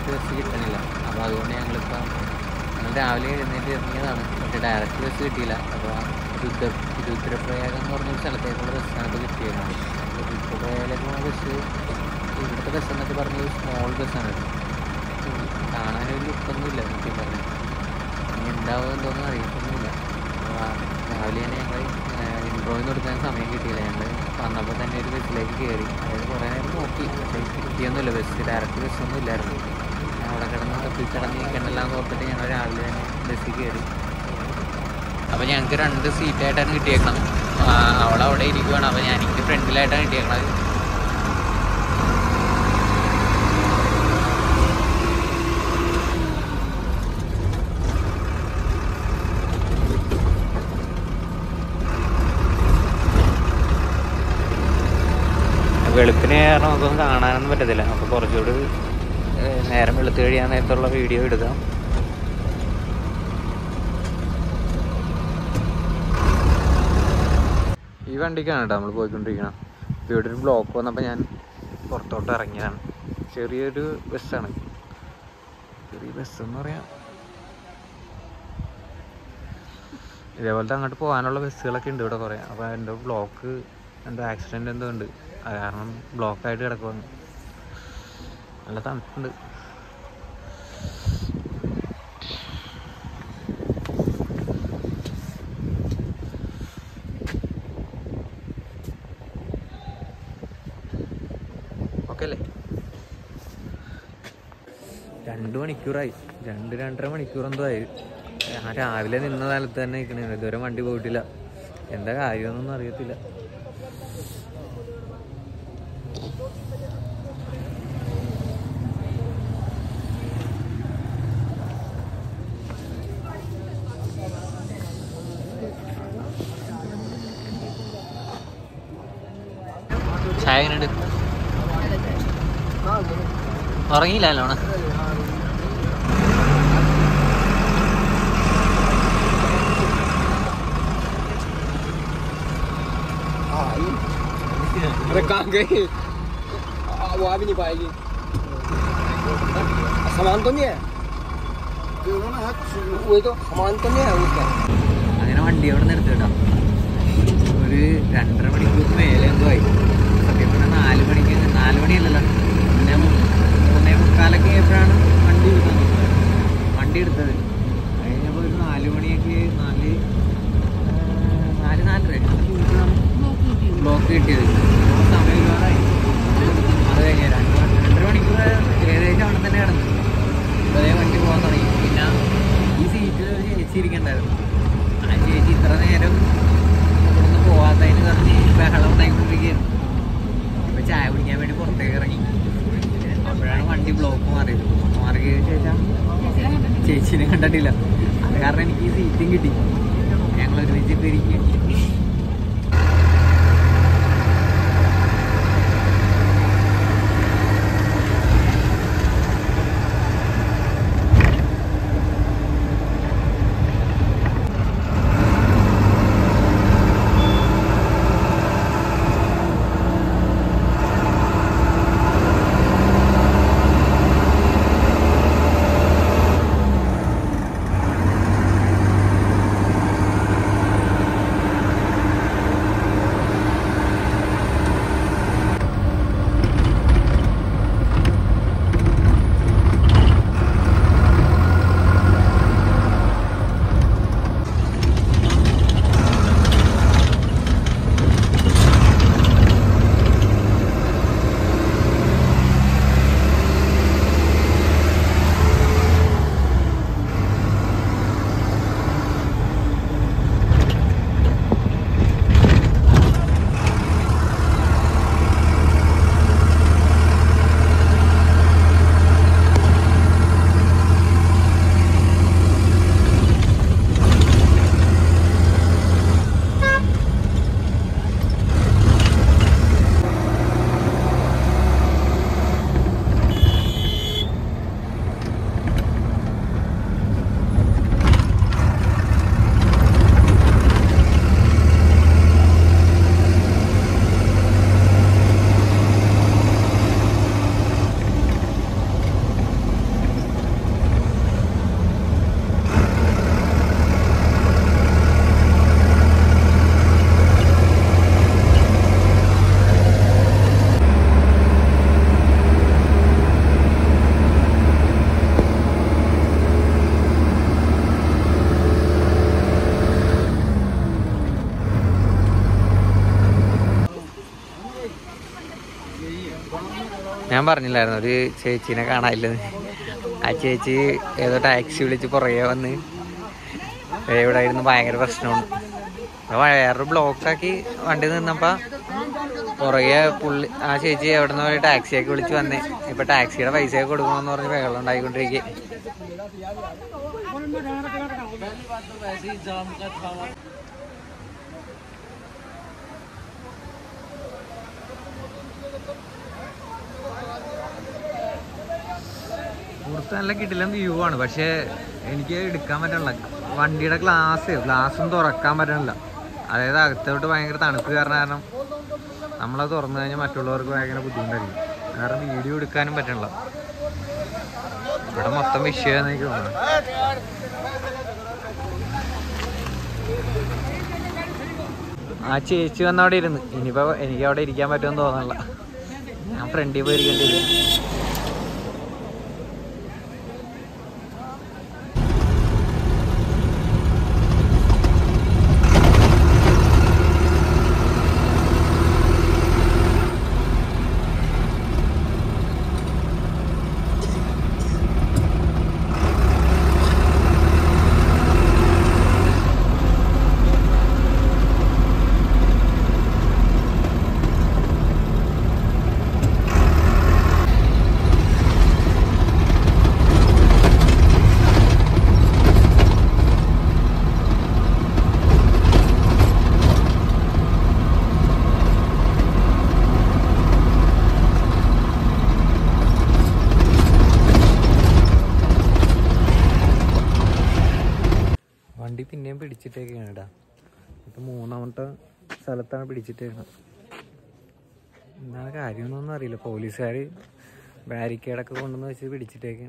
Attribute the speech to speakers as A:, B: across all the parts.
A: Direct bus കിട്ടണില്ല അപ്പോൾ അതുകൊണ്ട് ഞങ്ങളിപ്പോൾ ഞങ്ങൾ രാവിലെ എഴുന്നേറ്റ് ഇറങ്ങിയതാണ് പക്ഷേ ഡയറക്റ്റ് ബസ് കിട്ടിയില്ല അപ്പോൾ രുദ്ര രുദ്രപ്രയാഗം എന്ന് പറഞ്ഞൊരു സ്ഥലത്തേക്കുള്ള ബസ്സാണ് ഇപ്പോൾ കിട്ടിയേക്കുന്നത് അപ്പോൾ രുദ്രപ്രയാഗിലേക്ക് പോകുന്ന ബസ് ഇവിടുത്തെ ബസ് എന്നൊക്കെ പറഞ്ഞൊരു സ്മോൾ ബസ്സാണ് കാണാനൊരു ലുക്കൊന്നുമില്ല സത്യം പറഞ്ഞു ഇനി എന്താവും എന്തോന്നും അറിയത്തൊന്നുമില്ല അപ്പോൾ ആ രാവിലെ തന്നെ ഞങ്ങൾ ഇൻട്രോയിൽ കൊടുക്കാൻ സമയം കിട്ടിയില്ല ഞങ്ങൾ വന്നപ്പോൾ തന്നെ ഒരു ബസ്സിലേക്ക് കയറി അതായത് കുറേ നേരം നോക്കി പക്ഷേ കിട്ടിയൊന്നുമില്ല ബസ് ഡയറക്റ്റ് ബസ്സൊന്നും ഇല്ലായിരുന്നു ഞാൻ അവിടെ കിടന്ന് തപ്പിക്കിടന്ന് നിൽക്കണ്ടല്ലാന്ന് ഓർത്തിട്ട് ഞങ്ങൾ രാവിലെ തന്നെ ബസ്സിൽ കയറി അപ്പോൾ ഞങ്ങൾക്ക് രണ്ട് സീറ്റായിട്ടാണ് കിട്ടിയേക്കണം അവളവിടെ അവിടെ ഇരിക്കുവാണ് അപ്പോൾ ഞാൻ എനിക്ക് ഫ്രണ്ടിലായിട്ടാണ് കിട്ടിയേക്കണത് വെളുപ്പിന് കാരണം നമുക്കൊന്നും കാണാനൊന്നും പറ്റത്തില്ല അപ്പോൾ കുറച്ചുകൂടി ഏഹ്, നേരം വെളുത്ത് കഴിയാൻ നേരത്തുള്ള വീഡിയോ എടുക്കാം ഈ വണ്ടിക്കാണ് കേട്ടോ നമ്മൾ പോയിക്കൊണ്ടിരിക്കണം ഇപ്പോൾ ഇവിടെ ഒരു ബ്ലോക്ക് വന്നപ്പോൾ ഞാൻ പുറത്തോട്ട് ഇറങ്ങിയതാണ് ചെറിയൊരു ബസ്സാണ് ചെറിയ ബസ് എന്ന് പറയാം ഇതേപോലത്തെ അങ്ങോട്ട് പോകാനുള്ള ബസ്സുകളൊക്കെ ഉണ്ട് ഇവിടെ കുറേ അപ്പോൾ എൻ്റെ ബ്ലോക്ക് എന്തോ ആക്സിഡൻ്റ് എന്തോ ഉണ്ട് അത് കാരണം ബ്ലോക്കായിട്ട് കിടക്കുവാണ് നല്ല തണുപ്പുണ്ട് ഓക്കെ അല്ലേ രണ്ട് മണിക്കൂറായി രണ്ട് രണ്ടര മണിക്കൂർ എന്തോ ആയി ഞാൻ രാവിലെ നിന്ന കാലത്ത് തന്നെ നിൽക്കണേ ഇതുവരെ വണ്ടി പോയിട്ടില്ല എന്താ കാര്യമൊന്നും അറിയത്തില്ല ചായ എങ്ങനെയുണ്ട് ഉറങ്ങിയില്ല അല്ലോണ
B: अरे कहाँ गई आ, वो आ भी नहीं पाएगी सामान तो नहीं है वही तो सामान तो नहीं है उसका
A: അങ്ങനെ വണ്ടി അവിടെ നിർത്തി കേട്ടോ ഒരു രണ്ടര മണിക്കൂർ മേലെ എന്തോ ആയി സത്യം പറഞ്ഞാൽ നാല് മണിക്ക് നാല് മണിയല്ലല്ലോ പിന്നെ മൂന്നേ മുക്കാലൊക്കെ ആയപ്പോഴാണ് വണ്ടി എടുത്തത് വണ്ടി എടുത്തത് കഴിഞ്ഞപ്പോൾ ഒരു നാല് മണിയൊക്കെ നാല് ആ, നാല് നാലര ബ്ലോക്ക് കിട്ടിയത് അപ്പോൾ സമയം ഒരുപാടായി അത് കഴിഞ്ഞ് രണ്ട് മണി- രണ്ടര മണിക്കൂർ ഏകദേശം അവിടെ തന്നെ കിടന്നു അപ്പോൾ അതേ വണ്ടി പോകാൻ തുടങ്ങി പിന്നെ ഈ സീറ്റിൽ ഒരു ചേച്ചി ഇരിക്കണ്ടായിരുന്നു ആ ചേച്ചി ഇത്ര നേരം ഇവിടുന്ന് പോവാത്തതിന് പറഞ്ഞ് ബഹളം ഉണ്ടായിക്കൊണ്ടിരിക്കുകയായിരുന്നു ഇപ്പൊ ചായ കുടിക്കാൻ വേണ്ടി പുറത്തേക്ക് ഇറങ്ങി അപ്പോഴാണ് വണ്ടി ബ്ലോക്ക് മാറിയത് മാറിയതിന് ശേഷം ചേച്ചിനെ കണ്ടിട്ടില്ല അത് കാരണം എനിക്ക് ഈ സീറ്റും കിട്ടി ഞങ്ങൾ ഒരുമിച്ച് ഇപ്പൊ ഇരിക്കും ഞാൻ പറഞ്ഞില്ലായിരുന്നു ഒരു ചേച്ചീനെ കാണാനില്ലെന്ന് ആ ചേച്ചി ഏതോ ടാക്സി വിളിച്ച് പുറകെ വന്ന് ദേ ഇവിടെ ഇരുന്ന് ഭയങ്കര പ്രശ്നമാണ് അപ്പൊ വേറൊരു ബ്ലോക്കാക്കി വണ്ടി നിന്നപ്പോ പുറകെ പുള്ളി ആ ചേച്ചി എവിടെ നിന്ന് ടാക്സിയൊക്കെ വിളിച്ച് വന്നേ ഇപ്പൊ ടാക്സിയുടെ പൈസയൊക്കെ കൊടുക്കണമെന്ന് പറഞ്ഞ് വെള്ളം ഉണ്ടായിക്കൊണ്ടിരിക്കുക പുറത്ത് നല്ല കിട്ടില്ല വ്യൂ ആണ് പക്ഷെ എനിക്ക് എടുക്കാൻ പറ്റണില്ല വണ്ടിയുടെ ഗ്ലാസ് ഗ്ലാസും തുറക്കാൻ പറ്റണില്ല അതായത് അകത്തോട്ട് ഭയങ്കര തണുപ്പ് കാരണം കാരണം നമ്മളത് തുറന്നു കഴിഞ്ഞാൽ മറ്റുള്ളവർക്ക് ഭയങ്കര ബുദ്ധിമുട്ടായിരിക്കും കാരണം വീഡിയോ എടുക്കാനും പറ്റണില്ല ഇവിടെ മൊത്തം വിഷയമെന്ന് എനിക്ക് തോന്നുന്നു ആ ചേച്ചി വന്ന അവിടെ ഇരുന്ന് ഇനിയിപ്പോ എനിക്ക് അവിടെ ഇരിക്കാൻ പറ്റുമെന്ന് തോന്നണില്ല ഞാൻ ഫ്രണ്ടിൽ പോയി ഇരിക്കേണ്ടി വരും വണ്ടി പിന്നെയും പിടിച്ചിട്ടേക്കാണ് ഇടാ ഇപ്പൊ മൂന്നാമത്തെ സ്ഥലത്താണ് പിടിച്ചിട്ടേക്കുന്നത് എന്താണ് കാര്യമൊന്നും അറിയില്ല പോലീസുകാർ ബാരിക്കേഡൊക്കെ കൊണ്ടുവന്ന് വെച്ച് പിടിച്ചിട്ടേക്ക്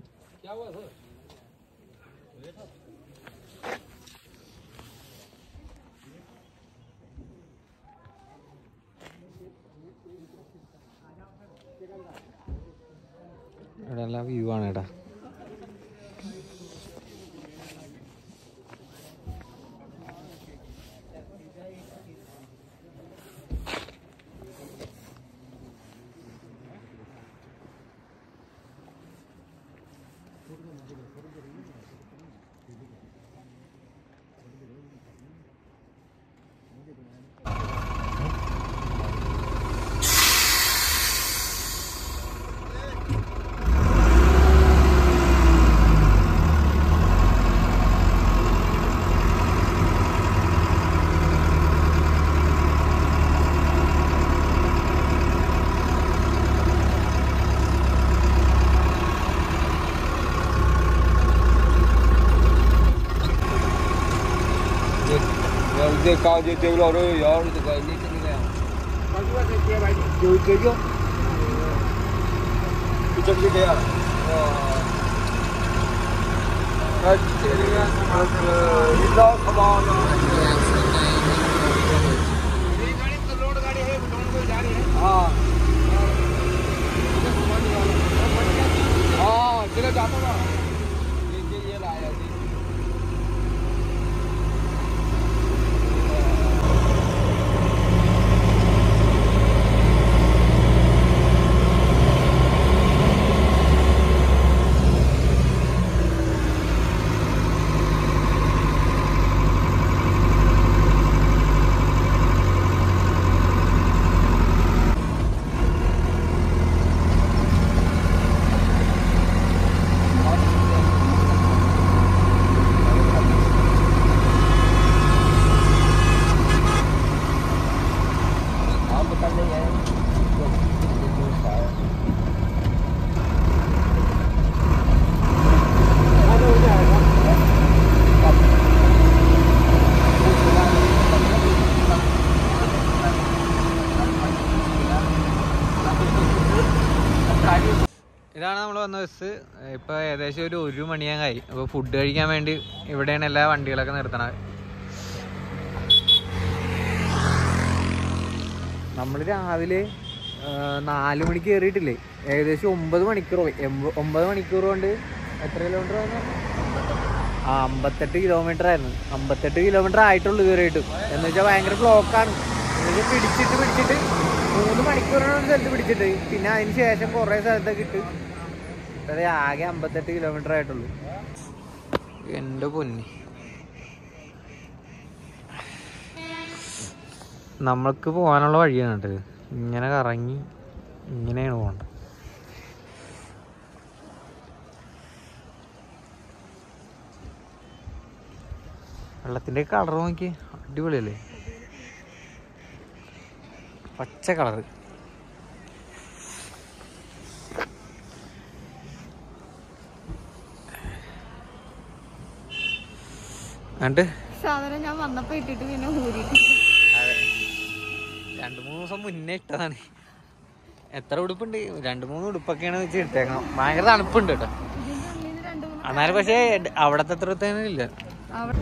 A: ഇവിടെ എല്ലാം വ്യൂ ആണ് ഇടാ
B: 이제 가지 대우로 열 이제 이제 되는 거야. 여기 되죠? 이쪽 돼야. 어. 아, 제가 그 일로 가봐. हाँ हाँ चलो जाता ना ये ये ये लाया जी आप बता देंगे
A: ഇതാണ് നമ്മൾ വന്ന ബസ് ഇപ്പൊ ഏകദേശം ഒരു ഒരു മണിയാകായി അപ്പൊ ഫുഡ് കഴിക്കാൻ വേണ്ടി ഇവിടെയാണ് എല്ലാ വണ്ടികളൊക്കെ നിർത്തണത് നമ്മൾ രാവിലെ ആ, നാല് മണിക്ക് കയറിയിട്ടില്ലേ ഏകദേശം ഒമ്പത് മണിക്കൂർ പോയി എമ്പ- ഒമ്പത് മണിക്കൂർ കൊണ്ട് എത്ര കിലോമീറ്റർ ആ അമ്പത്തെട്ട് കിലോമീറ്റർ ആയിരുന്നു അമ്പത്തെട്ട് കിലോമീറ്റർ ആയിട്ടുള്ളൂ കയറിയിട്ട് എന്ന് വെച്ചാൽ ഭയങ്കര ബ്ലോക്കാണ് എന്ന് വെച്ചാൽ പിടിച്ചിട്ട് പിടിച്ചിട്ട് മൂന്ന് മണിക്കൂറാണ് ഒരു സ്ഥലത്ത് പിടിച്ചിട്ട് പിന്നെ അതിന് ശേഷം കുറേ സ്ഥലത്തൊക്കെ ഇട്ട് അതെ ആകെ അമ്പത്തെട്ട് കിലോമീറ്റർ ആയിട്ടുള്ളൂ എൻ്റെ പൊന്നി നമ്മൾക്ക് പോകാനുള്ള വഴിയാണ് കേട്ടത് ഇങ്ങനെ കറങ്ങി ഇങ്ങനെയാണ് പോകേണ്ടത് വെള്ളത്തിൻ്റെ കളർ നോക്കി അടിപൊളിയല്ലേ പച്ച കളറ് എന്നിട്ട്
C: സാധനം ഞാൻ വന്നപ്പോ ഇട്ടിട്ട് പിന്നെ ഊരിട്ട്
A: അതെ രണ്ട് മൂന്ന് ദിവസം മുന്നേ ഇട്ടതാണ് എത്ര ഉടുപ്പുണ്ട് രണ്ട് മൂന്ന് ഉടുപ്പൊക്കെയാണ് വെച്ച് ഇട്ടേക്കണം ഭയങ്കര തണുപ്പുണ്ട് കേട്ടോ
C: ഇതിന്റെ ഉള്ളിൽ രണ്ട് മൂന്ന്
A: എന്നാലും പക്ഷേ അവിടത്തെ അത്ര തന്നെ ഇല്ല
C: അവിടെ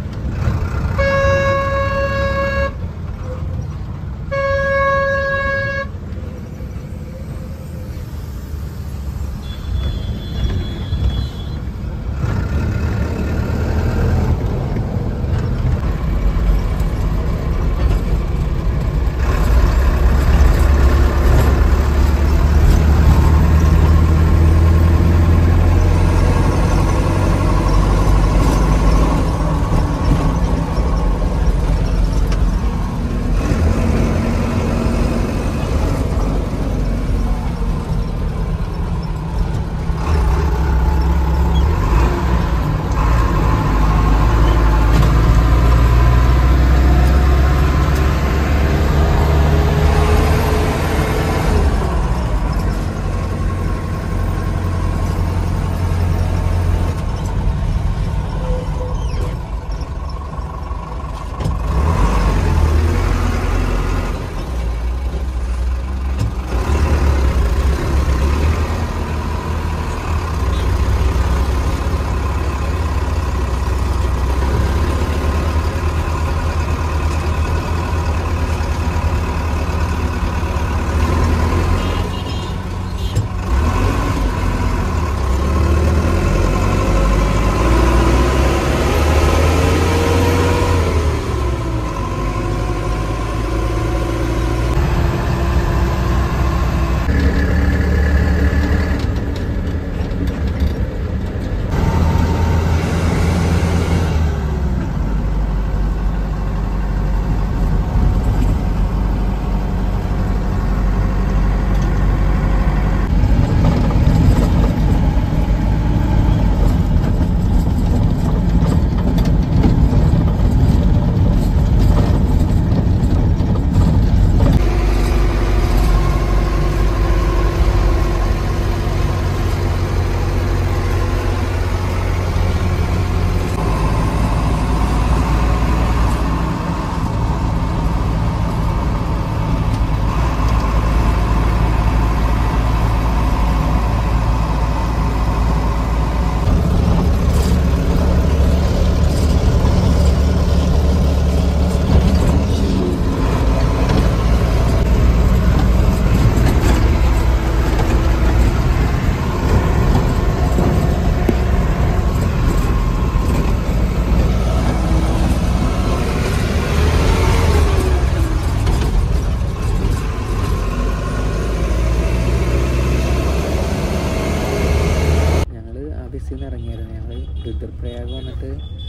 A: ഞങ്ങൾ ആ ബസ്സിൽ നിന്ന് ഇറങ്ങിയായിരുന്നു ഞങ്ങൾ രുദ്രപ്രയാഗ് വന്നിട്ട്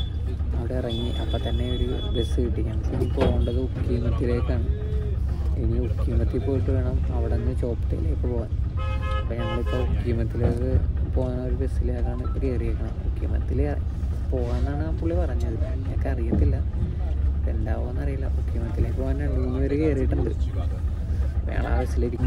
A: അവിടെ ഇറങ്ങി അപ്പം തന്നെ ഒരു ബസ് കിട്ടി ഞങ്ങൾക്ക് ഇനി പോകേണ്ടത് ഉക്കീമത്തിലേക്കാണ് ഇനി ഉക്കീമത്തിൽ പോയിട്ട് വേണം അവിടെ നിന്ന് ചോപ്പട്ടയിലേക്ക് പോകാൻ അപ്പോൾ ഞങ്ങളിപ്പോൾ ഉക്കീമത്തിലേക്ക് പോകുന്ന ഒരു ബസ്സിലേക്കാണ് ഇപ്പോൾ കയറിയേക്കണം ഉക്കീമത്തിൽ പോകാമെന്നാണ് പുള്ളി പറഞ്ഞത് ഞങ്ങൾക്ക് അറിയത്തില്ല എന്താവുമെന്ന് അറിയില്ല ഉക്കീമത്തിലേക്ക് പോകാൻ രണ്ട് മൂന്ന് പേര് കയറിയിട്ടുണ്ട് വേണം ആ ബസ്സിലേക്ക്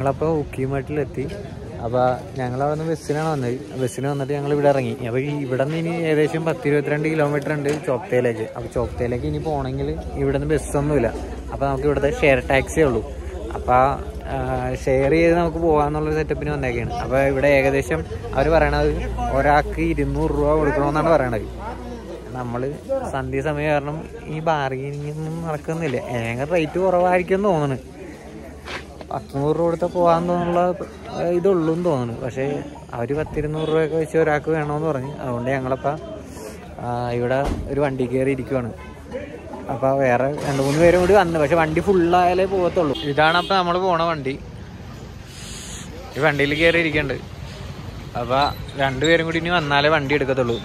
A: ഞങ്ങളപ്പോൾ ഉക്കിമട്ടിലെത്തി അപ്പോൾ ഞങ്ങൾ അവിടെ നിന്ന് ബസ്സിനാണ് വന്നത് ബസ്സിന് വന്നിട്ട് ഞങ്ങൾ ഇവിടെ ഇറങ്ങി അപ്പോൾ ഈ ഇവിടെ നിന്ന് ഇനി ഏകദേശം പത്ത് ഇരുപത്തിരണ്ട് കിലോമീറ്റർ ഉണ്ട് ചോപ്തയിലേക്ക് അപ്പോൾ ചോപ്തയിലേക്ക് ഇനി പോകണമെങ്കിൽ ഇവിടെ നിന്ന് ബസ്സൊന്നുമില്ല അപ്പോൾ നമുക്ക് ഇവിടുത്തെ ഷെയർ ടാക്സിയേ ഉള്ളൂ അപ്പോൾ ഷെയർ ചെയ്ത് നമുക്ക് പോകാമെന്നുള്ള സെറ്റപ്പിന് വന്നേക്കാണ് അപ്പോൾ ഇവിടെ ഏകദേശം അവർ പറയണത് ഒരാൾക്ക് ഇരുന്നൂറ് രൂപ കൊടുക്കണമെന്നാണ് പറയണത് നമ്മൾ സന്ധ്യ സമയം കാരണം ഈ ബാർഗനിങ് ഒന്നും നടക്കുന്നില്ല ഏക റേറ്റ് കുറവായിരിക്കും എന്ന് തോന്നുന്നു പത്തുനൂറ് രൂപ കൊടുത്താൽ പോകാൻ തോന്നുള്ള ഇതുള്ളൂ എന്ന് തോന്നുന്നു പക്ഷേ അവർ പത്തിരുന്നൂറ് രൂപയൊക്കെ വെച്ച് ഒരാൾക്ക് വേണമെന്ന് പറഞ്ഞു അതുകൊണ്ട് ഞങ്ങളപ്പോൾ ഇവിടെ ഒരു വണ്ടി കയറി ഇരിക്കുവാണ് അപ്പോൾ വേറെ രണ്ട് മൂന്ന് പേരും കൂടി വന്നു പക്ഷെ വണ്ടി ഫുള്ളായാലേ പോകത്തുള്ളൂ ഇതാണ് അപ്പോൾ നമ്മൾ പോണ വണ്ടി ഈ വണ്ടിയിൽ കയറി ഇരിക്കുന്നുണ്ട് അപ്പോൾ രണ്ടുപേരും കൂടി ഇനി വന്നാലേ വണ്ടി എടുക്കത്തുള്ളൂ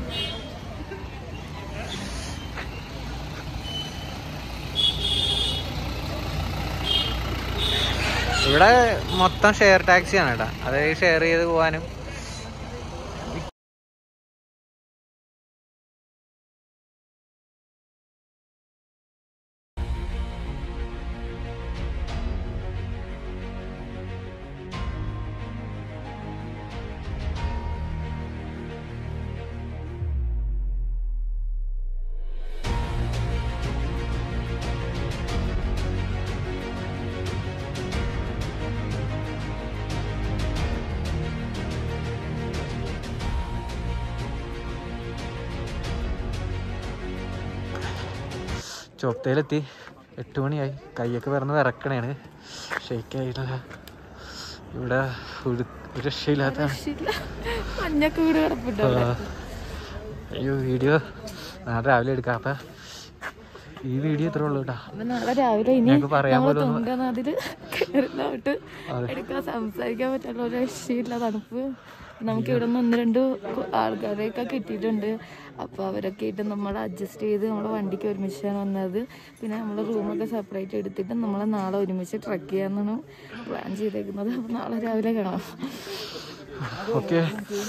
A: ഇവിടെ മൊത്തം ഷെയർ ടാക്സി ആണ് കേട്ടോ അതായത് ഷെയർ ചെയ്ത് പോകാനും ചോപ്തയിലെത്തി എട്ട് മണിയായി കൈയൊക്കെ പിറന്ന് വിറക്കണേണ് ഷെയ്ക്കായിട്ടില്ല ഇവിടെ ഒരു ഒരു രക്ഷയില്ലാത്ത
C: രക്ഷയില്ല. മഞ്ഞൊക്കെ വീട് കിടപ്പുണ്ട് അവിടെ.
A: അയ്യോ വീഡിയോ നാളെ രാവിലെ എടുക്കാം അപ്പം ഈ വീഡിയോ ഇത്രേ ഉള്ളൂ കേട്ടോ
C: അപ്പൊ നാളെ രാവിലെ ഇനി
A: ഞങ്ങൾക്ക് പറയാൻ
C: നമ്മള്
A: പോലും ഒന്നും-
C: തൊണ്ടനദില് കയറുന്നോട്ട്
A: അതെ.
C: എടുക്കാൻ സംസാരിക്കാൻ പറ്റുള്ള ഒരു രക്ഷയില്ല തണുപ്പ് നമുക്ക് ഇവിടെ നിന്ന് ഒന്ന് രണ്ട് ആൾക്കാരെയൊക്കെ കിട്ടിയിട്ടുണ്ട് അപ്പോൾ അവരൊക്കെ ആയിട്ട് നമ്മൾ അഡ്ജസ്റ്റ് ചെയ്ത് നമ്മൾ വണ്ടിക്ക് ഒരുമിച്ചാണ് വന്നത് പിന്നെ നമ്മൾ റൂമൊക്കെ സെപ്പറേറ്റ് എടുത്തിട്ട് നമ്മൾ നാളെ ഒരുമിച്ച് ട്രക്ക് ചെയ്യാമെന്നാണ് പ്ലാൻ ചെയ്തേക്കുന്നത് അപ്പോൾ നാളെ രാവിലെ കാണാം
A: ഓക്കെ